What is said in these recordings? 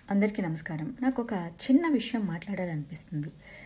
అందరికీ నమస్కారం నాకు ఒక చిన్న విషయం మాట్లాడాలనిపిస్తుంది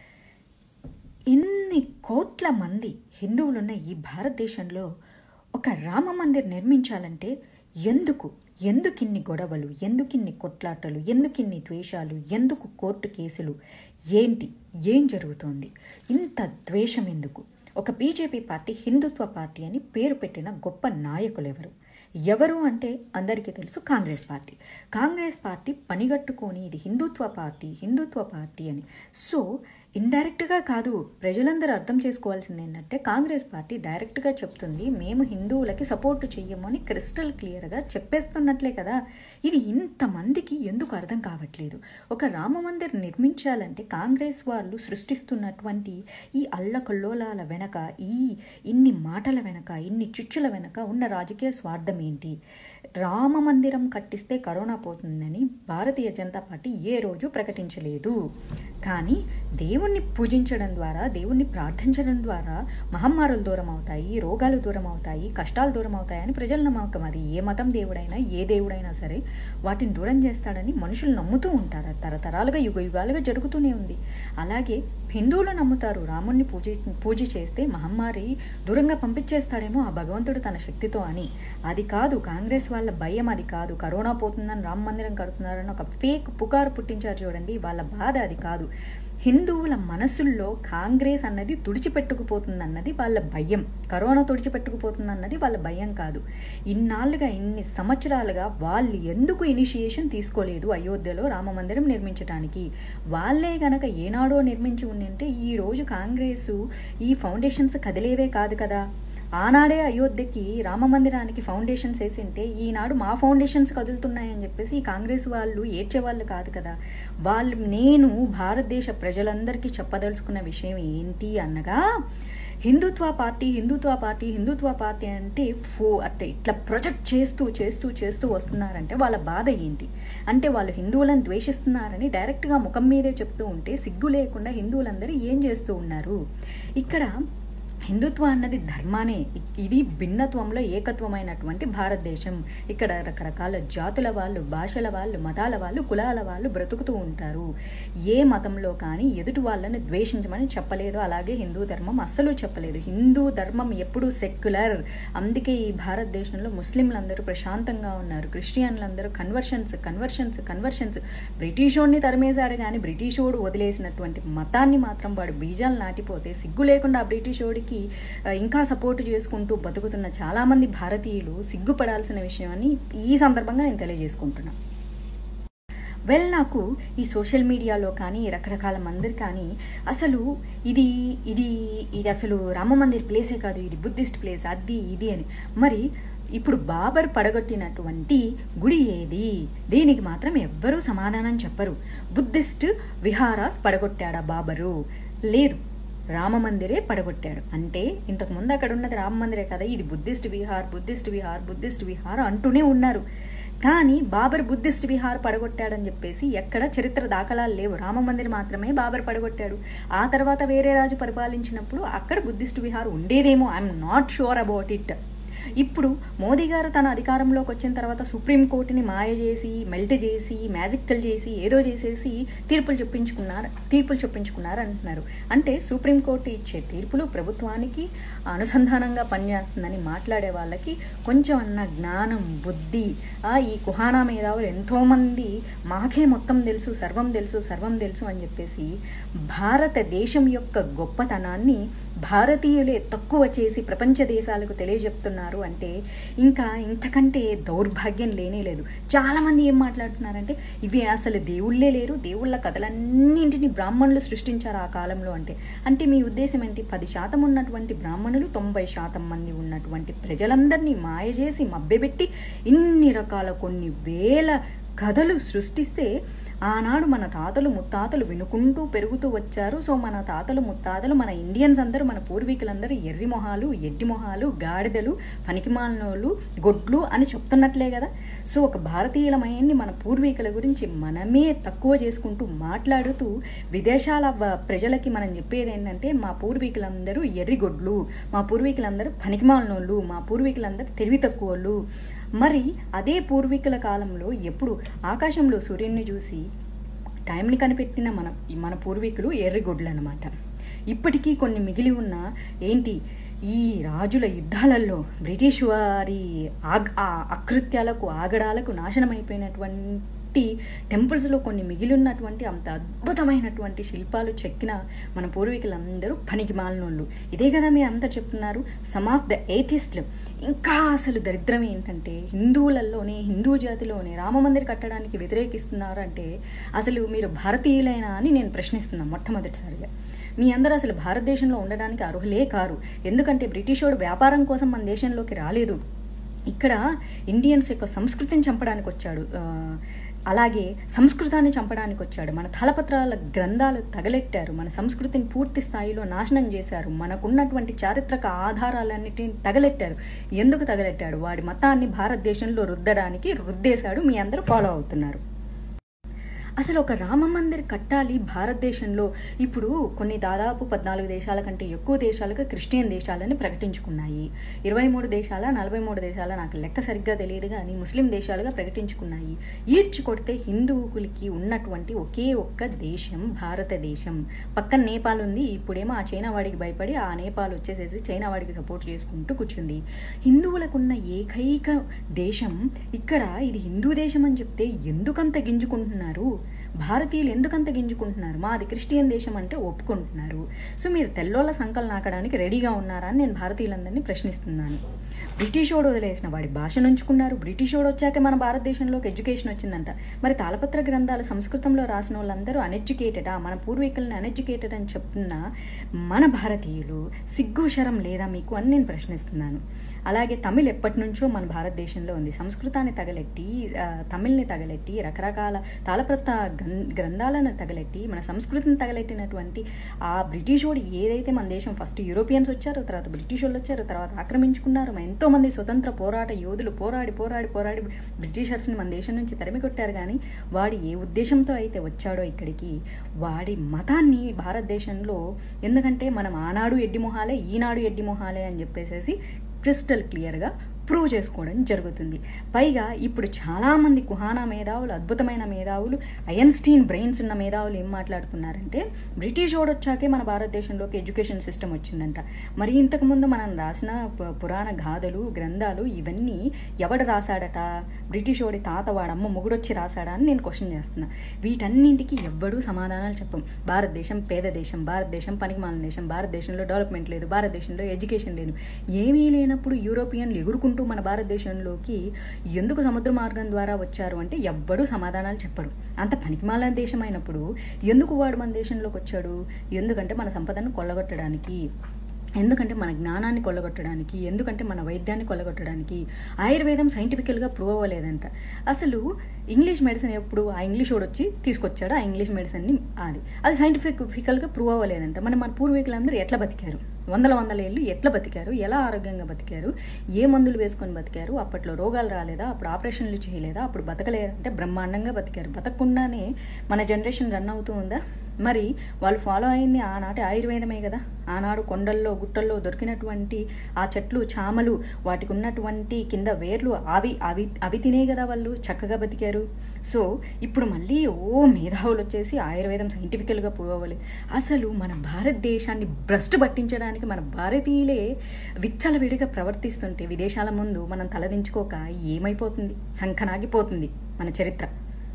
ఇన్ని కోట్ల మంది హిందువులున్న ఈ భారతదేశంలో ఒక రామ మందిర్ నిర్మించాలంటే ఎందుకు ఎందుకిన్ని గొడవలు ఎందుకిన్ని కొట్లాటలు ఎందుకిన్ని ద్వేషాలు ఎందుకు కోర్టు కేసులు ఏంటి ఏం జరుగుతోంది ఇంత ద్వేషం ఎందుకు ఒక బీజేపీ పార్టీ హిందుత్వ పార్టీ అని పేరు పెట్టిన గొప్ప నాయకులు ఎవరు ఎవరు అంటే అందరికీ తెలుసు కాంగ్రెస్ పార్టీ కాంగ్రెస్ పార్టీ పనిగట్టుకొని ఇది హిందుత్వ పార్టీ హిందుత్వ పార్టీ అని సో ఇండైరెక్ట్గా కాదు ప్రజలందరూ అర్థం చేసుకోవాల్సింది ఏంటంటే కాంగ్రెస్ పార్టీ డైరెక్ట్గా చెప్తుంది మేము హిందువులకి సపోర్ట్ చెయ్యము అని క్రిస్టల్ క్లియర్గా చెప్పేస్తున్నట్లే కదా ఇది ఇంతమందికి ఎందుకు అర్థం కావట్లేదు ఒక రామ మందిర్ నిర్మించాలంటే కాంగ్రెస్ వాళ్ళు సృష్టిస్తున్నటువంటి ఈ అల్లకల్లోలాల వెనక ఈ ఇన్ని మాటల వెనక ఇన్ని చిచ్చుల వెనక ఉన్న రాజకీయ స్వార్థం ఏంటి రామ మందిరం కట్టిస్తే కరోనా పోతుందని భారతీయ జనతా పార్టీ ఏ రోజు ప్రకటించలేదు కానీ దేవుణ్ణి పూజించడం ద్వారా దేవుణ్ణి ప్రార్థించడం ద్వారా మహమ్మారులు దూరం అవుతాయి రోగాలు దూరం అవుతాయి కష్టాలు దూరం అవుతాయని ప్రజల నమ్మకం అది ఏ మతం దేవుడైనా ఏ దేవుడైనా సరే వాటిని దూరం చేస్తాడని మనుషులు నమ్ముతూ ఉంటారు అది తరతరాలుగా యుగ యుగాలుగా జరుగుతూనే ఉంది అలాగే హిందువులు నమ్ముతారు రాముణ్ణి పూజ పూజ చేస్తే మహమ్మారి దూరంగా పంపించేస్తాడేమో ఆ భగవంతుడు తన శక్తితో అని అది కాదు కాంగ్రెస్ వాళ్ళ భయం అది కాదు కరోనా పోతుందని రామ మందిరం కడుతున్నారని ఒక ఫేక్ పుకారు పుట్టించారు చూడండి వాళ్ళ బాధ అది కాదు హిందువుల మనసుల్లో కాంగ్రెస్ అన్నది తుడిచిపెట్టుకుపోతుంది అన్నది వాళ్ళ భయం కరోనా తుడిచిపెట్టుకుపోతుంది అన్నది వాళ్ళ భయం కాదు ఇన్నాళ్ళుగా ఇన్ని సంవత్సరాలుగా వాళ్ళు ఎందుకు ఇనిషియేషన్ తీసుకోలేదు అయోధ్యలో రామ మందిరం నిర్మించడానికి వాళ్ళే గనక ఏనాడో నిర్మించి ఉండింటే ఈ రోజు కాంగ్రెస్ ఈ ఫౌండేషన్స్ కదిలేవే కాదు కదా ఆనాడే అయోధ్యకి రామ మందిరానికి ఫౌండేషన్స్ వేసింటే ఈనాడు మా ఫౌండేషన్స్ కదులుతున్నాయని చెప్పేసి ఈ కాంగ్రెస్ వాళ్ళు ఏడ్చేవాళ్ళు కాదు కదా వాళ్ళు నేను భారతదేశ ప్రజలందరికీ చెప్పదలుచుకున్న విషయం ఏంటి అనగా Hindutva party Hindutva party Hindutva party అంటే ఫో అంటే ఇట్లా ప్రొజెక్ట్ చేస్తూ చేస్తూ చేస్తూ వస్తున్నారంటే వాళ్ళ బాధ ఏంటి అంటే వాళ్ళు హిందువులను ద్వేషిస్తున్నారని డైరెక్ట్గా ముఖం మీదే చెప్తూ ఉంటే సిగ్గు లేకుండా హిందువులందరూ ఏం చేస్తూ ఉన్నారు ఇక్కడ హిందుత్వ అన్నది ధర్మానే ఇది భిన్నత్వంలో ఏకత్వమైనటువంటి భారతదేశం ఇక్కడ రకరకాల జాతుల వాళ్ళు భాషల వాళ్ళు మతాల వాళ్ళు కులాల వాళ్ళు బ్రతుకుతూ ఉంటారు ఏ మతంలో కానీ ఎదుటి వాళ్ళని ద్వేషించమని చెప్పలేదు అలాగే హిందూ ధర్మం అస్సలు చెప్పలేదు హిందూ ధర్మం ఎప్పుడూ సెక్యులర్ అందుకే ఈ భారతదేశంలో ముస్లింలందరూ ప్రశాంతంగా ఉన్నారు క్రిస్టియన్లందరూ కన్వర్షన్స్ కన్వర్షన్స్ కన్వర్షన్స్ బ్రిటిషోడిని తరిమేశాడు కానీ బ్రిటిషోడు వదిలేసినటువంటి మతాన్ని మాత్రం వాడు బీజాలు నాటిపోతే సిగ్గు లేకుండా ఆ బ్రిటిషోడికి ఇంకా సపోర్ట్ చేసుకుంటూ బతుకుతున్న చాలామంది భారతీయులు సిగ్గుపడాల్సిన విషయం అని ఈ సందర్భంగా నేను తెలియజేసుకుంటున్నాను వెల్ నాకు ఈ సోషల్ మీడియాలో కానీ రకరకాల మందిర్ కానీ అసలు ఇది ఇది ఇది అసలు రామ మందిర్ ప్లేసే కాదు ఇది బుద్ధిస్ట్ ప్లేస్ అది ఇది అని మరి ఇప్పుడు బాబర్ పడగొట్టినటువంటి గుడి ఏది దీనికి మాత్రం ఎవ్వరూ సమాధానం చెప్పరు బుద్ధిస్ట్ విహారాస్ పడగొట్టాడా బాబరు లేదు రామ మందిరే పడగొట్టాడు అంటే ఇంతకు ముందు అక్కడ ఉన్నది రామ మందిరే కదా ఇది Buddhist vihar Buddhist vihar Buddhist vihar అంటూనే ఉన్నారు కానీ బాబర్ బుద్ధిస్ట్ విహార్ పడగొట్టాడని చెప్పేసి ఎక్కడ చరిత్ర దాఖలాలు లేవు రామ మందిర్ మాత్రమే బాబర్ పడగొట్టాడు ఆ తర్వాత వేరే రాజు పరిపాలించినప్పుడు అక్కడ బుద్ధిస్ట్ విహార్ ఉండేదేమో I'm not sure about it ఇప్పుడు మోదీ గారు తన అధికారంలోకి వచ్చిన తర్వాత సుప్రీంకోర్టుని మాయ చేసి మెల్ట్ చేసి మ్యాజిక్కల్ చేసి ఏదో చేసేసి తీర్పులు చెప్పించుకున్నారు తీర్పులు చెప్పించుకున్నారు అంటున్నారు అంటే సుప్రీంకోర్టు ఇచ్చే తీర్పులు ప్రభుత్వానికి అనుసంధానంగా పనిచేస్తుందని మాట్లాడే వాళ్ళకి కొంచెం అన్న జ్ఞానం బుద్ధి ఈ కుహానా మేధావులు ఎంతోమంది మాకే మొత్తం తెలుసు సర్వం తెలుసు సర్వం తెలుసు అని చెప్పేసి భారతదేశం యొక్క గొప్పతనాన్ని భారతీయులే తక్కువ చేసి ప్రపంచ దేశాలకు తెలియజెప్తున్నారు అంటే ఇంకా ఇంతకంటే దౌర్భాగ్యం లేనే లేదు చాలామంది ఏం మాట్లాడుతున్నారంటే ఇవి అసలు దేవుళ్ళే లేరు దేవుళ్ళ కథలన్నింటినీ బ్రాహ్మణులు సృష్టించారు ఆ కాలంలో అంటే అంటే మీ ఉద్దేశం ఏంటి పది శాతం ఉన్నటువంటి బ్రాహ్మణులు తొంభై శాతం మంది ఉన్నటువంటి ప్రజలందరినీ మాయ చేసి మభ్యపెట్టి ఇన్ని రకాల కొన్ని వేల కథలు సృష్టిస్తే ఆనాడు మన తాతలు ముత్తాతలు వినుకుంటూ పెరుగుతూ వచ్చారు సో మన తాతలు ముత్తాతలు మన ఇండియన్స్ అందరూ మన పూర్వీకులందరూ ఎర్రి మొహాలు ఎడ్డి మొహాలు గాడిదలు పనికిమాలినోళ్ళు గొడ్లు అని చెప్తున్నట్లే కదా సో ఒక భారతీయులమైంది మన పూర్వీకుల గురించి మనమే తక్కువ చేసుకుంటూ మాట్లాడుతూ విదేశాల ప్రజలకి మనం చెప్పేది ఏంటంటే మా పూర్వీకులందరూ ఎర్రిగొడ్లు మా పూర్వీకులందరూ పనికిమాలినోళ్ళు మా పూర్వీకులందరూ తెలివి తక్కువళ్ళు మరి అదే పూర్వీకుల కాలంలో ఎప్పుడు ఆకాశంలో సూర్యుడిని చూసి టైంని కనిపెట్టిన మన మన పూర్వీకులు ఎర్రిగొడ్లు అనమాట ఇప్పటికీ కొన్ని మిగిలి ఉన్న ఏంటి ఈ రాజుల యుద్ధాలలో బ్రిటిష్ వారి ఆగ్ ఆ అకృత్యాలకు ఆగడాలకు నాశనమైపోయినటువంటి టెంపుల్స్లో కొన్ని మిగిలి ఉన్నటువంటి అంత అద్భుతమైనటువంటి శిల్పాలు చెక్కిన మన పూర్వీకులందరూ పనికి మాలినోళ్ళు ఇదే కదా మీరు అందరు చెప్తున్నారు సమ్ ఆఫ్ ద ఏథిస్ట్లు ఇంకా అసలు దరిద్రం ఏంటంటే హిందువులలోనే హిందూ జాతిలోనే రామమందిర్ కట్టడానికి వ్యతిరేకిస్తున్నారు అంటే అసలు మీరు భారతీయులైనా అని నేను ప్రశ్నిస్తున్నాను మొట్టమొదటిసారిగా మీ అందరూ అసలు భారతదేశంలో ఉండడానికి అర్హులే కారు ఎందుకంటే బ్రిటిష్ వాడు వ్యాపారం కోసం మన దేశంలోకి రాలేదు ఇక్కడ ఇండియన్స్ యొక్క సంస్కృతిని చంపడానికి వచ్చాడు ఆ, అలాగే సంస్కృతాన్ని చంపడానికి వచ్చాడు మన తలపత్రాల గ్రంథాలు తగలెట్టారు మన సంస్కృతిని పూర్తి స్థాయిలో నాశనం చేశారు మనకున్నటువంటి చారిత్రక ఆధారాలన్నిటిని తగలెట్టారు ఎందుకు తగలెట్టాడు వాడి మతాన్ని భారతదేశంలో రుద్దడానికి రుద్దేశాడు మీ అందరూ ఫాలో అవుతున్నారు అసలు ఒక రామ మందిర్ కట్టాలి భారతదేశంలో ఇప్పుడు కొన్ని దాదాపు పద్నాలుగు దేశాల కంటే ఎక్కువ దేశాలుగా క్రిస్టియన్ దేశాలని ప్రకటించుకున్నాయి ఇరవై మూడు దేశాల నలభై మూడు దేశాల నాకు లెక్క సరిగ్గా తెలియదు కానీ ముస్లిం దేశాలుగా ప్రకటించుకున్నాయి ఈడ్చి కొడితే హిందువులకి ఉన్నటువంటి ఒకే ఒక్క దేశం భారతదేశం పక్కన నేపాల్ ఉంది ఇప్పుడేమో ఆ చైనా వాడికి భయపడి ఆ నేపాల్ వచ్చేసేసి చైనా వాడికి సపోర్ట్ చేసుకుంటూ కూర్చుంది హిందువులకున్న ఏకైక దేశం ఇక్కడ ఇది హిందూ దేశం అని చెప్తే ఎందుకంత గింజుకుంటున్నారు భారతీయులు ఎందుకంత గింజుకుంటున్నారు మాది క్రిస్టియన్ దేశం అంటే ఒప్పుకుంటున్నారు సో మీరు తెల్లోళ్ళ సంకలు నాకడానికి రెడీగా ఉన్నారా అని నేను భారతీయులందరినీ ప్రశ్నిస్తున్నాను బ్రిటిష్ వాడు వదిలేసిన వాడి భాషను ఉంచుకున్నారు బ్రిటిష్ వాడు వచ్చాక మన భారతదేశంలోకి ఎడ్యుకేషన్ వచ్చిందంట మరి తాళపత్ర గ్రంథాలు సంస్కృతంలో రాసిన వాళ్ళందరూ అన్ఎడ్యుకేటెడా మన పూర్వీకుల్ని అన్ఎడ్యుకేటెడ్ అని చెప్తున్న మన భారతీయులు సిగ్గు శరం లేదా మీకు అని నేను ప్రశ్నిస్తున్నాను అలాగే తమిళ్ ఎప్పటి నుంచో మన భారతదేశంలో ఉంది సంస్కృతాన్ని తగలెట్టి ఆ, తమిళ్ని తగలెట్టి రకరకాల తాళపత్ర గ్రం- గ్రంథాలను తగలెట్టి మన సంస్కృతిని తగలెట్టినటువంటి ఆ బ్రిటిష్ వాడు ఏదైతే మన దేశం ఫస్ట్ యూరోపియన్స్ వచ్చారు తర్వాత బ్రిటిష్ వాళ్ళు వచ్చారు తర్వాత ఆక్రమించుకున్నారు మన ఎంతో మంది స్వతంత్ర పోరాట యోధులు పోరాడి పోరాడి పోరాడి బ్రిటిషర్స్ని మన దేశం నుంచి తరిమి కొట్టారు కానీ వాడు ఏ ఉద్దేశంతో అయితే వచ్చాడో ఇక్కడికి వాడి మతాన్ని భారతదేశంలో ఎందుకంటే మనం ఆనాడు ఎడ్డి మొహాలే ఈనాడు ఎడ్డి మొహాలే అని చెప్పేసేసి క్రిస్టల్ క్లియర్గా ప్రూవ్ చేసుకోవడం జరుగుతుంది పైగా ఇప్పుడు చాలామంది కుహానా మేధావులు అద్భుతమైన మేధావులు అయన్స్టీన్ బ్రెయిన్స్ ఉన్న మేధావులు ఏం మాట్లాడుతున్నారంటే బ్రిటిష్ వాడు వచ్చాకే మన భారతదేశంలోకి ఎడ్యుకేషన్ సిస్టమ్ వచ్చిందంట మరి ఇంతకుముందు మనం రాసిన పు- పురాణ గాథలు గ్రంథాలు ఇవన్నీ ఎవడు రాశాడట బ్రిటిష్ వాడి తాత వాడమ్మ మొగుడొచ్చి రాశాడా అని నేను క్వశ్చన్ చేస్తున్నా వీటన్నింటికి ఎవ్వడూ సమాధానాలు చెప్పం భారతదేశం పేద దేశం భారతదేశం పనికిమాలిన దేశం భారతదేశంలో డెవలప్మెంట్ లేదు భారతదేశంలో ఎడ్యుకేషన్ లేదు ఏమీ లేనప్పుడు యూరోపియన్లు ఎగురుకుంటూ మన భారతదేశంలోకి ఎందుకు సముద్ర మార్గం ద్వారా వచ్చారు అంటే ఎవ్వడూ సమాధానాలు చెప్పడు అంత పనికిమాలిన దేశం అయినప్పుడు ఎందుకు వాడు మన దేశంలోకి వచ్చాడు ఎందుకంటే మన సంపదను కొల్లగొట్టడానికి ఎందుకంటే మన జ్ఞానాన్ని కొల్లగొట్టడానికి ఎందుకంటే మన వైద్యాన్ని కొల్లగొట్టడానికి ఆయుర్వేదం సైంటిఫికల్గా ప్రూవ్ అవ్వలేదంట అసలు ఇంగ్లీష్ మెడిసిన్ ఎప్పుడు ఆ ఇంగ్లీష్ వాడు వచ్చి తీసుకొచ్చాడు ఆ ఇంగ్లీష్ మెడిసిన్ని అది అది సైంటిఫికల్గా ప్రూవ్ అవ్వలేదంట మన మన పూర్వీకులందరూ ఎట్లా బతికారు వందల వందల ఏళ్ళు ఎట్లా బతికారు ఎలా ఆరోగ్యంగా బతికారు ఏ మందులు వేసుకొని బతికారు అప్పట్లో రోగాలు రాలేదా అప్పుడు ఆపరేషన్లు చేయలేదా అప్పుడు బతకలేదా అంటే బ్రహ్మాండంగా బతికారు బతకకుండానే మన జనరేషన్ రన్ అవుతూ ఉందా మరి వాళ్ళు ఫాలో అయింది ఆనాటి ఆయుర్వేదమే కదా ఆనాడు కొండల్లో గుట్టల్లో దొరికినటువంటి ఆ చెట్లు చామలు వాటికి ఉన్నటువంటి కింద వేర్లు అవి అవి అవి తినే కదా వాళ్ళు చక్కగా బతికారు సో ఇప్పుడు మళ్ళీ ఓ మేధావులు వచ్చేసి ఆయుర్వేదం సైంటిఫికల్గా ప్రూవ్ అవ్వలేదు అసలు మన భారతదేశాన్ని భ్రష్టు పట్టించడానికి మన భారతీయులే విచ్చలవిడిగా ప్రవర్తిస్తుంటే విదేశాల ముందు మనం తలదించుకోక ఏమైపోతుంది సంఖనాగిపోతుంది మన చరిత్ర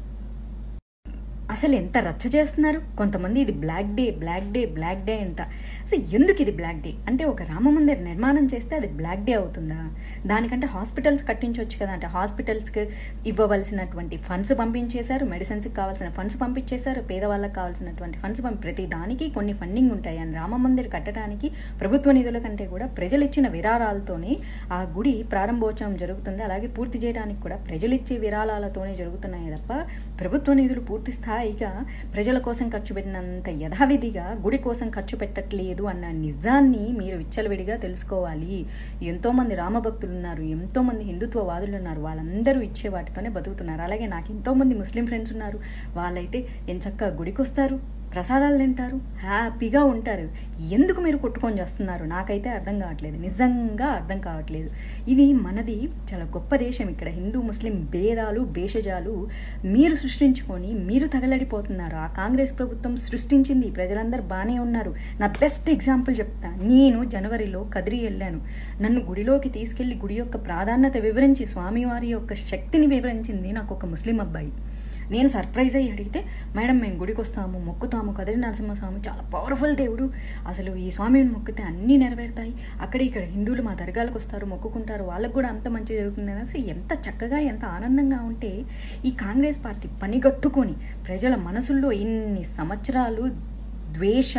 అసలు ఎంత రచ్చ చేస్తున్నారు కొంతమంది ఇది black day black day black day అంట అసలు ఎందుకు ఇది బ్లాక్ డే అంటే ఒక రామ మందిర్ నిర్మాణం చేస్తే అది బ్లాక్ డే అవుతుందా దానికంటే హాస్పిటల్స్ కట్టించవచ్చు కదా అంటే హాస్పిటల్స్కి ఇవ్వవలసినటువంటి ఫండ్స్ పంపించేశారు మెడిసిన్స్కి కావాల్సిన ఫండ్స్ పంపించేశారు పేదవాళ్ళకి కావాల్సినటువంటి ఫండ్స్ పంపి ప్రతి దానికి కొన్ని ఫండింగ్ ఉంటాయి అండ్ రామ మందిర్ కట్టడానికి ప్రభుత్వ నిధుల కంటే కూడా ప్రజలు ఇచ్చిన విరాళాలతోనే ఆ గుడి ప్రారంభోత్సవం జరుగుతుంది అలాగే పూర్తి చేయడానికి కూడా ప్రజలు ఇచ్చే విరాళాలతోనే జరుగుతున్నాయి తప్ప ప్రభుత్వ నిధులు పూర్తి స్థాయిగా ప్రజల కోసం ఖర్చు పెట్టినంత యథావిధిగా గుడి కోసం ఖర్చు పెట్టట్లేదు అన్న నిజాన్ని మీరు విచ్చలవిడిగా తెలుసుకోవాలి ఎంతోమంది రామభక్తులు ఉన్నారు ఎంతోమంది హిందుత్వవాదులు ఉన్నారు వాళ్ళందరూ ఇచ్చే వాటితోనే బతుకుతున్నారు అలాగే నాకు ఎంతోమంది ముస్లిం ఫ్రెండ్స్ ఉన్నారు వాళ్ళైతే ఎంచక్క గుడికి వస్తారు ప్రసాదాలు తింటారు హ్యాపీగా ఉంటారు ఎందుకు మీరు కొట్టుకొని చేస్తున్నారు నాకైతే అర్థం కావట్లేదు నిజంగా అర్థం కావట్లేదు ఇది మనది చాలా గొప్ప దేశం ఇక్కడ హిందూ ముస్లిం భేదాలు భేషజాలు మీరు సృష్టించుకొని మీరు తగలడిపోతున్నారు ఆ కాంగ్రెస్ ప్రభుత్వం సృష్టించింది ప్రజలందరూ బాగానే ఉన్నారు నా బెస్ట్ ఎగ్జాంపుల్ చెప్తా నేను జనవరిలో కదిరి వెళ్ళాను నన్ను గుడిలోకి తీసుకెళ్లి గుడి యొక్క ప్రాధాన్యత వివరించి స్వామివారి యొక్క శక్తిని వివరించింది నాకు ఒక ముస్లిం అబ్బాయి నేను సర్ప్రైజ్ అయ్యి అడిగితే మేడం మేము గుడికి వస్తాము మొక్కుతాము కదిరి నరసింహస్వామి చాలా పవర్ఫుల్ దేవుడు అసలు ఈ స్వామిని మొక్కితే అన్నీ నెరవేరుతాయి అక్కడ ఇక్కడ హిందువులు మా దర్గాలకు వస్తారు మొక్కుకుంటారు వాళ్ళకు కూడా అంత మంచి జరుగుతుంది అనేసి ఎంత చక్కగా ఎంత ఆనందంగా ఉంటే ఈ కాంగ్రెస్ పార్టీ పనిగట్టుకొని ప్రజల మనసుల్లో ఇన్ని సంవత్సరాలు ద్వేష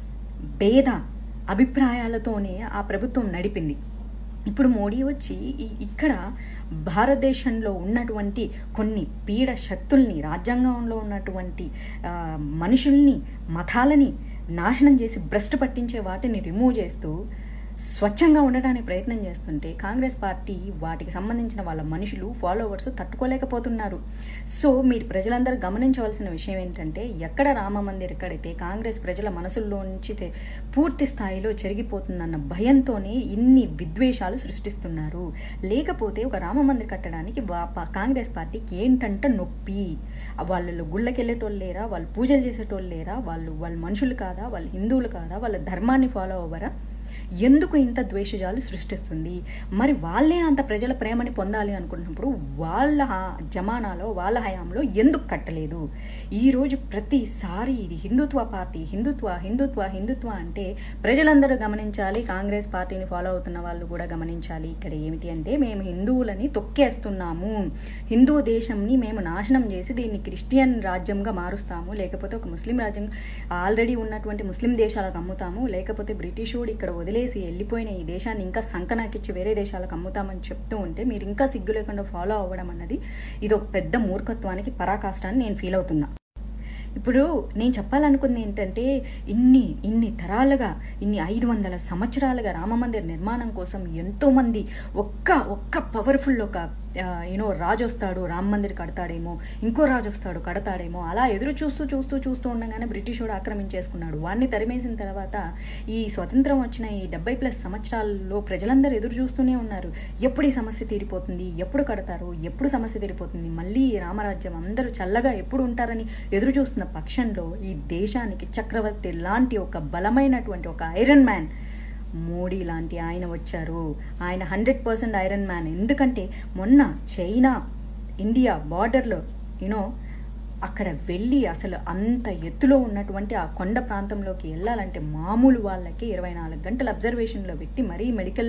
భేద అభిప్రాయాలతోనే ఆ ప్రభుత్వం నడిపింది ఇప్పుడు మోడీ వచ్చి ఈ- ఇక్కడ భారతదేశంలో ఉన్నటువంటి కొన్ని పీడ శక్తుల్ని రాజ్యాంగంలో ఉన్నటువంటి ఆ, మనుషుల్ని మతాలని నాశనం చేసి భ్రష్టు పట్టించే వాటిని రిమూవ్ చేస్తూ స్వచ్ఛంగా ఉండడానికి ప్రయత్నం చేస్తుంటే కాంగ్రెస్ పార్టీ వాటికి సంబంధించిన వాళ్ళ మనుషులు ఫాలోవర్స్ తట్టుకోలేకపోతున్నారు సో మీరు ప్రజలందరూ గమనించవలసిన విషయం ఏంటంటే ఎక్కడ రామ మందిర్ ఎక్కడైతే కాంగ్రెస్ ప్రజల మనసుల్లో నుంచి తె- పూర్తి స్థాయిలో చెరిగిపోతుందన్న భయంతోనే ఇన్ని విద్వేషాలు సృష్టిస్తున్నారు లేకపోతే ఒక రామ మందిర్ కట్టడానికి వా- పా- కాంగ్రెస్ పార్టీకి ఏంటంటే నొప్పి వాళ్ళు గుళ్ళకి వెళ్ళేటోళ్ళు లేరా వాళ్ళు పూజలు చేసేటోళ్ళు లేరా వాళ్ళు వాళ్ళ మనుషులు కాదా వాళ్ళు హిందువులు కాదా వాళ్ళ ధర్మాన్ని ఫాలో అవ్వరా ఎందుకు ఇంత ద్వేషజాలు సృష్టిస్తుంది మరి వాళ్ళే అంత ప్రజల ప్రేమని పొందాలి అనుకున్నప్పుడు వాళ్ళ హా- జమానాలో వాళ్ళ హయాంలో ఎందుకు కట్టలేదు ఈరోజు ప్రతిసారి ఇది హిందుత్వ పార్టీ హిందుత్వ హిందుత్వ హిందుత్వ అంటే ప్రజలందరూ గమనించాలి కాంగ్రెస్ పార్టీని ఫాలో అవుతున్న వాళ్ళు కూడా గమనించాలి ఇక్కడ ఏమిటి అంటే మేము హిందువులని తొక్కేస్తున్నాము హిందూ దేశంని మేము నాశనం చేసి దీన్ని క్రిస్టియన్ రాజ్యంగా మారుస్తాము లేకపోతే ఒక ముస్లిం రాజ్యం ఆల్రెడీ ఉన్నటువంటి ముస్లిం దేశాలకు అమ్ముతాము లేకపోతే బ్రిటిషోడు ఇక్కడ వదిలేసి వెళ్ళిపోయిన ఈ దేశాన్ని ఇంకా సంకనాకిచ్చి వేరే దేశాలకు అమ్ముతామని చెప్తూ ఉంటే మీరు ఇంకా సిగ్గు లేకుండా ఫాలో అవ్వడం అన్నది ఇది ఒక పెద్ద మూర్ఖత్వానికి పరాకాష్టాన్ని నేను ఫీల్ అవుతున్నా ఇప్పుడు నేను చెప్పాలనుకుంది ఏంటంటే ఇన్ని ఇన్ని తరాలుగా ఇన్ని ఐదు వందల సంవత్సరాలుగా రామమందిర్ నిర్మాణం కోసం ఎంతోమంది ఒక్క ఒక్క పవర్ఫుల్ ఒక యూనో రాజు వస్తాడు రామ మందిర్ కడతాడేమో ఇంకో రాజు వస్తాడు కడతాడేమో అలా ఎదురు చూస్తూ చూస్తూ చూస్తూ ఉండగానే బ్రిటిషోడు ఆక్రమించేసుకున్నాడు వాడిని తరిమేసిన తర్వాత ఈ స్వతంత్రం వచ్చిన ఈ డెబ్బై ప్లస్ సంవత్సరాల్లో ప్రజలందరూ ఎదురు చూస్తూనే ఉన్నారు ఎప్పుడు ఈ సమస్య తీరిపోతుంది ఎప్పుడు కడతారు ఎప్పుడు సమస్య తీరిపోతుంది మళ్ళీ ఈ రామరాజ్యం అందరూ చల్లగా ఎప్పుడు ఉంటారని ఎదురు చూస్తున్న పక్షంలో ఈ దేశానికి చక్రవర్తి లాంటి ఒక బలమైనటువంటి ఒక ఐరన్ మ్యాన్ మోడీ లాంటి ఆయన వచ్చారు ఆయన హండ్రెడ్ పర్సెంట్ ఐరన్ మ్యాన్ ఎందుకంటే మొన్న చైనా ఇండియా బార్డర్లో యూనో అక్కడ వెళ్ళి అసలు అంత ఎత్తులో ఉన్నటువంటి ఆ కొండ ప్రాంతంలోకి వెళ్ళాలంటే మామూలు వాళ్ళకి ఇరవై నాలుగు గంటల అబ్జర్వేషన్లో పెట్టి మరీ మెడికల్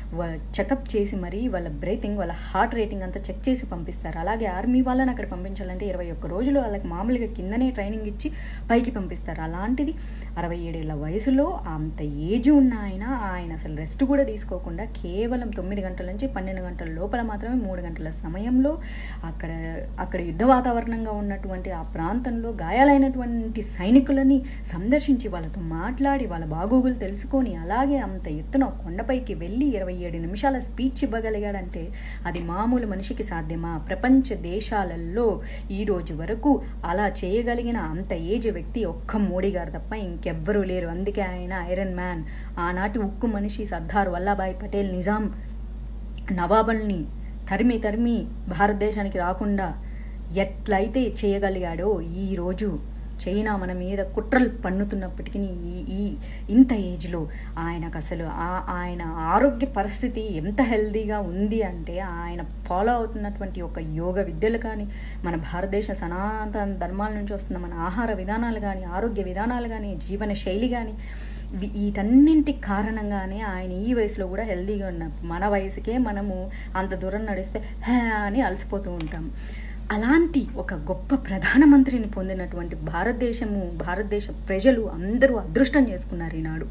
చెకప్ చేసి మరీ వాళ్ళ బ్రీతింగ్ వాళ్ళ హార్ట్ రేటింగ్ అంతా చెక్ చేసి పంపిస్తారు అలాగే ఆర్మీ వాళ్ళని అక్కడ పంపించాలంటే ఇరవై ఒక్క రోజులు వాళ్ళకి మామూలుగా కిందనే ట్రైనింగ్ ఇచ్చి పైకి పంపిస్తారు అలాంటిది అరవై ఏడేళ్ల వయసులో అంత ఏజ్ ఉన్న ఆయన ఆయన అసలు రెస్ట్ కూడా తీసుకోకుండా కేవలం తొమ్మిది గంటల నుంచి పన్నెండు గంటల లోపల మాత్రమే మూడు గంటల సమయంలో అక్కడ అక్కడ యుద్ధ వాతావరణంగా ఉన్నటువంటి ఆ ప్రాంతంలో గాయాలైనటువంటి సైనికులని సందర్శించి వాళ్ళతో మాట్లాడి వాళ్ళ బాగోగులు తెలుసుకొని అలాగే అంత ఎత్తున కొండపైకి వెళ్ళి ఇరవై ఏడు నిమిషాల స్పీచ్ ఇవ్వగలిగాడంటే అది మామూలు మనిషికి సాధ్యమా ప్రపంచ దేశాలలో ఈ రోజు వరకు అలా చేయగలిగిన అంత ఏజ్ వ్యక్తి ఒక్క మోడీ గారు తప్ప ఇంకెవ్వరూ లేరు అందుకే ఆయన ఐరన్ మ్యాన్ ఆనాటి ఉక్కు మనిషి సర్దార్ వల్లభాయ్ పటేల్ నిజాం నవాబుల్ని తరిమి తరిమి భారతదేశానికి రాకుండా ఎట్లయితే చేయగలిగాడో ఈరోజు చైనా మన మీద కుట్రలు పన్నుతున్నప్పటికీ ఈ ఈ ఇంత ఏజ్లో ఆయనకు అసలు ఆ- ఆయన ఆరోగ్య పరిస్థితి ఎంత హెల్దీగా ఉంది అంటే ఆయన ఫాలో అవుతున్నటువంటి ఒక యోగ విద్యలు కానీ మన భారతదేశ సనాతన ధర్మాల నుంచి వస్తున్న మన ఆహార విధానాలు కానీ ఆరోగ్య విధానాలు కానీ జీవన శైలి కానీ వీ- వీటన్నింటి కారణంగానే ఆయన ఈ వయసులో కూడా హెల్దీగా ఉన్నాం మన వయసుకే మనము అంత దూరం నడిస్తే హే అని అలసిపోతూ ఉంటాం అలాంటి ఒక గొప్ప ప్రధానమంత్రిని పొందినటువంటి భారతదేశము భారతదేశ ప్రజలు అందరూ అదృష్టం చేసుకున్నారు ఈనాడు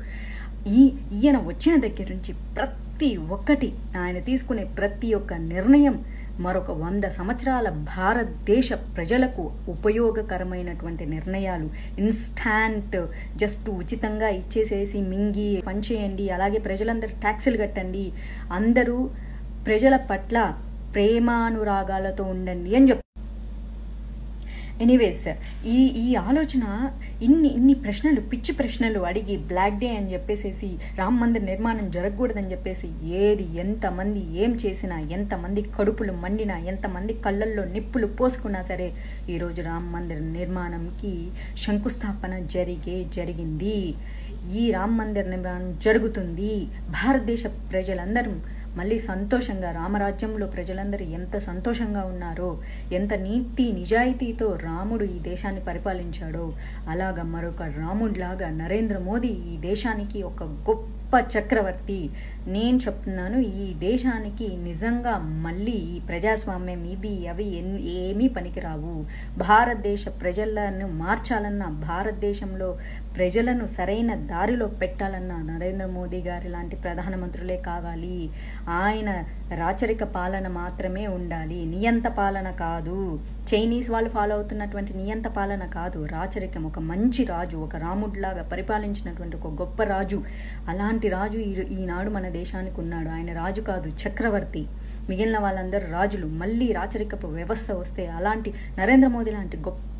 ఈ ఈయన వచ్చిన దగ్గర నుంచి ప్రతి ఒక్కటి ఆయన తీసుకునే ప్రతి ఒక్క నిర్ణయం మరొక వంద సంవత్సరాల భారతదేశ ప్రజలకు ఉపయోగకరమైనటువంటి నిర్ణయాలు ఇన్స్టాంట్ జస్ట్ ఉచితంగా ఇచ్చేసేసి మింగి పనిచేయండి అలాగే ప్రజలందరూ ట్యాక్సులు కట్టండి అందరూ ప్రజల పట్ల ప్రేమానురాగాలతో ఉండండి అని చెప్ ఎనీవేస్ ఈ ఈ ఆలోచన ఇన్ని ఇన్ని ప్రశ్నలు పిచ్చి ప్రశ్నలు అడిగి బ్లాక్ డే అని చెప్పేసేసి రామ్ మందిర్ నిర్మాణం జరగకూడదని చెప్పేసి ఏది ఎంతమంది ఏం చేసినా ఎంతమంది కడుపులు మండినా ఎంతమంది కళ్ళల్లో నిప్పులు పోసుకున్నా సరే ఈరోజు రామ్ మందిర్ నిర్మాణంకి శంకుస్థాపన జరిగే జరిగింది ఈ రామ్ మందిర్ నిర్మాణం జరుగుతుంది భారతదేశ ప్రజలందరూ మళ్ళీ సంతోషంగా రామరాజ్యంలో ప్రజలందరూ ఎంత సంతోషంగా ఉన్నారో ఎంత నీతి నిజాయితీతో రాముడు ఈ దేశాన్ని పరిపాలించాడో అలాగ మరొక రాముడిలాగా నరేంద్ర మోదీ ఈ దేశానికి ఒక గొప్ప చక్రవర్తి నేను చెప్తున్నాను ఈ దేశానికి నిజంగా మళ్ళీ ఈ ప్రజాస్వామ్యం ఇవి అవి ఎన్- ఏమీ పనికిరావు భారతదేశ ప్రజలను మార్చాలన్నా భారతదేశంలో ప్రజలను సరైన దారిలో పెట్టాలన్నా నరేంద్ర మోదీ గారి లాంటి ప్రధానమంత్రులే కావాలి ఆయన రాచరిక పాలన మాత్రమే ఉండాలి నియంత పాలన కాదు చైనీస్ వాళ్ళు ఫాలో అవుతున్నటువంటి నియంత పాలన కాదు రాచరికం ఒక మంచి రాజు ఒక రాముడిలాగా పరిపాలించినటువంటి ఒక గొప్ప రాజు అలాంటి రాజు ఈ- ఈనాడు మన దేశానికి ఉన్నాడు ఆయన రాజు కాదు చక్రవర్తి మిగిలిన వాళ్ళందరూ రాజులు మళ్ళీ రాచరికపు వ్యవస్థ వస్తే అలాంటి నరేంద్ర మోదీ లాంటి గొప్ప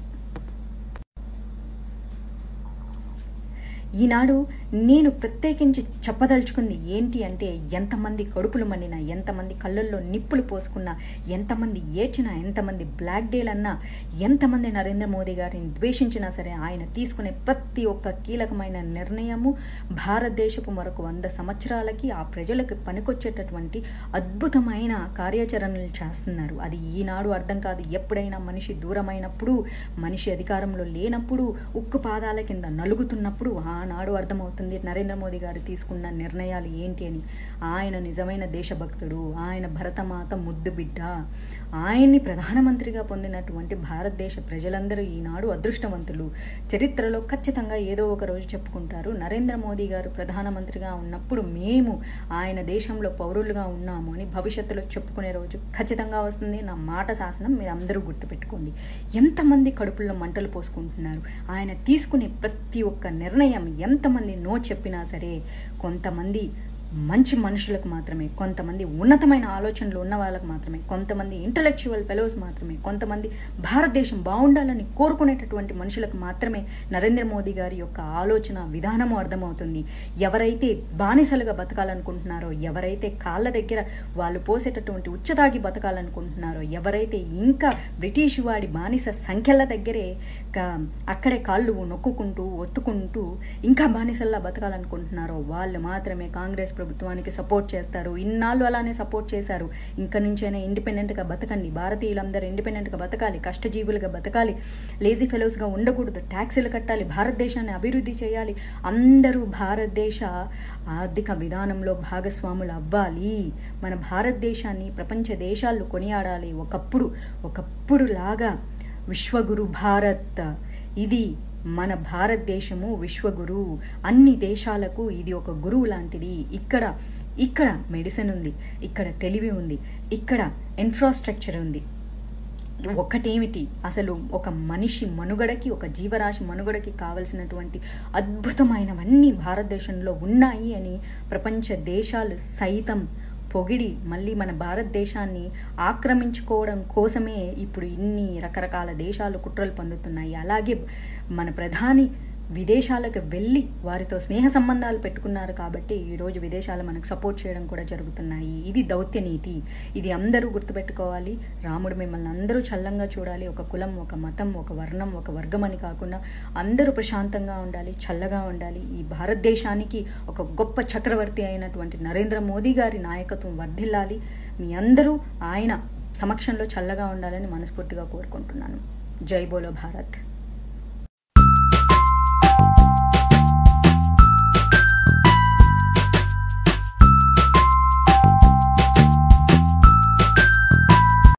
ఈనాడు నేను ప్రత్యేకించి చెప్పదలుచుకుంది ఏంటి అంటే ఎంతమంది కడుపులు మండినా ఎంతమంది కళ్ళల్లో నిప్పులు పోసుకున్నా ఎంతమంది ఏడ్చినా ఎంతమంది బ్లాక్ డేలన్నా ఎంతమంది నరేంద్ర మోదీ గారిని ద్వేషించినా సరే ఆయన తీసుకునే ప్రతి ఒక్క కీలకమైన నిర్ణయము భారతదేశపు మరొక వంద సంవత్సరాలకి ఆ ప్రజలకు పనికొచ్చేటటువంటి అద్భుతమైన కార్యాచరణలు చేస్తున్నారు అది ఈనాడు అర్థం కాదు ఎప్పుడైనా మనిషి దూరమైనప్పుడు మనిషి అధికారంలో లేనప్పుడు ఉక్కు పాదాల కింద నలుగుతున్నప్పుడు ఆనాడు అర్థమవుతుంది నరేంద్ర మోదీ గారు తీసుకున్న నిర్ణయాలు ఏంటి అని ఆయన నిజమైన దేశభక్తుడు ఆయన భరతమాత ముద్దు బిడ్డ ఆయన్ని ప్రధానమంత్రిగా పొందినటువంటి భారతదేశ ప్రజలందరూ ఈనాడు అదృష్టవంతులు చరిత్రలో ఖచ్చితంగా ఏదో ఒక రోజు చెప్పుకుంటారు నరేంద్ర మోదీ గారు ప్రధానమంత్రిగా ఉన్నప్పుడు మేము ఆయన దేశంలో పౌరులుగా ఉన్నాము అని భవిష్యత్తులో చెప్పుకునే రోజు ఖచ్చితంగా వస్తుంది నా మాట శాసనం మీరు అందరూ గుర్తుపెట్టుకోండి ఎంతమంది కడుపుల్లో మంటలు పోసుకుంటున్నారు ఆయన తీసుకునే ప్రతి ఒక్క నిర్ణయం ఎంతమంది నో చెప్పినా సరే కొంతమంది మంచి మనుషులకు మాత్రమే కొంతమంది ఉన్నతమైన ఆలోచనలు ఉన్న వాళ్ళకు మాత్రమే కొంతమంది ఇంటలెక్చువల్ ఫెలోస్ మాత్రమే కొంతమంది భారతదేశం బాగుండాలని కోరుకునేటటువంటి మనుషులకు మాత్రమే నరేంద్ర మోదీ గారి యొక్క ఆలోచన విధానము అర్థమవుతుంది ఎవరైతే బానిసలుగా బతకాలనుకుంటున్నారో ఎవరైతే కాళ్ళ దగ్గర వాళ్ళు పోసేటటువంటి ఉచ్చతాగి బతకాలనుకుంటున్నారో ఎవరైతే ఇంకా బ్రిటిష్ వాడి బానిస సంఖ్యల దగ్గరే క- అక్కడే కాళ్ళు నొక్కుకుంటూ ఒత్తుకుంటూ ఇంకా బానిసల్లా బతకాలనుకుంటున్నారో వాళ్ళు మాత్రమే కాంగ్రెస్ ప్రభుత్వానికి సపోర్ట్ చేస్తారు ఇన్నాళ్ళు అలానే సపోర్ట్ చేశారు ఇంక నుంచైనా ఇండిపెండెంట్గా బతకండి భారతీయులందరూ ఇండిపెండెంట్గా బతకాలి కష్టజీవులుగా బతకాలి లేజీ ఫెలోస్గా ఉండకూడదు ట్యాక్సీలు కట్టాలి భారతదేశాన్ని అభివృద్ధి చేయాలి అందరూ భారతదేశ ఆర్థిక విధానంలో భాగస్వాములు అవ్వాలి మన భారతదేశాన్ని ప్రపంచ దేశాలు కొనియాడాలి ఒకప్పుడు ఒకప్పుడు లాగా విశ్వగురు భారత్ ఇది మన భారతదేశము విశ్వగురు అన్ని దేశాలకు ఇది ఒక గురువు లాంటిది ఇక్కడ ఇక్కడ మెడిసిన్ ఉంది ఇక్కడ తెలివి ఉంది ఇక్కడ ఇన్ఫ్రాస్ట్రక్చర్ ఉంది ఒకటేమిటి అసలు ఒక మనిషి మనుగడకి ఒక జీవరాశి మనుగడకి కావలసినటువంటి అద్భుతమైనవన్నీ భారతదేశంలో ఉన్నాయి అని ప్రపంచ దేశాలు సైతం పొగిడి మళ్ళీ మన భారతదేశాన్ని ఆక్రమించుకోవడం కోసమే ఇప్పుడు ఇన్ని రకరకాల దేశాలు కుట్రలు పొందుతున్నాయి అలాగే మన ప్రధాని విదేశాలకు వెళ్ళి వారితో స్నేహ సంబంధాలు పెట్టుకున్నారు కాబట్టి ఈరోజు విదేశాలు మనకు సపోర్ట్ చేయడం కూడా జరుగుతున్నాయి ఇది దౌత్య నీతి ఇది అందరూ గుర్తుపెట్టుకోవాలి రాముడు మిమ్మల్ని అందరూ చల్లంగా చూడాలి ఒక కులం ఒక మతం ఒక వర్ణం ఒక వర్గం అని కాకుండా అందరూ ప్రశాంతంగా ఉండాలి చల్లగా ఉండాలి ఈ భారతదేశానికి ఒక గొప్ప చక్రవర్తి అయినటువంటి నరేంద్ర మోదీ గారి నాయకత్వం వర్ధిల్లాలి మీ అందరూ ఆయన సమక్షంలో చల్లగా ఉండాలని మనస్ఫూర్తిగా కోరుకుంటున్నాను జై బోలో భారత్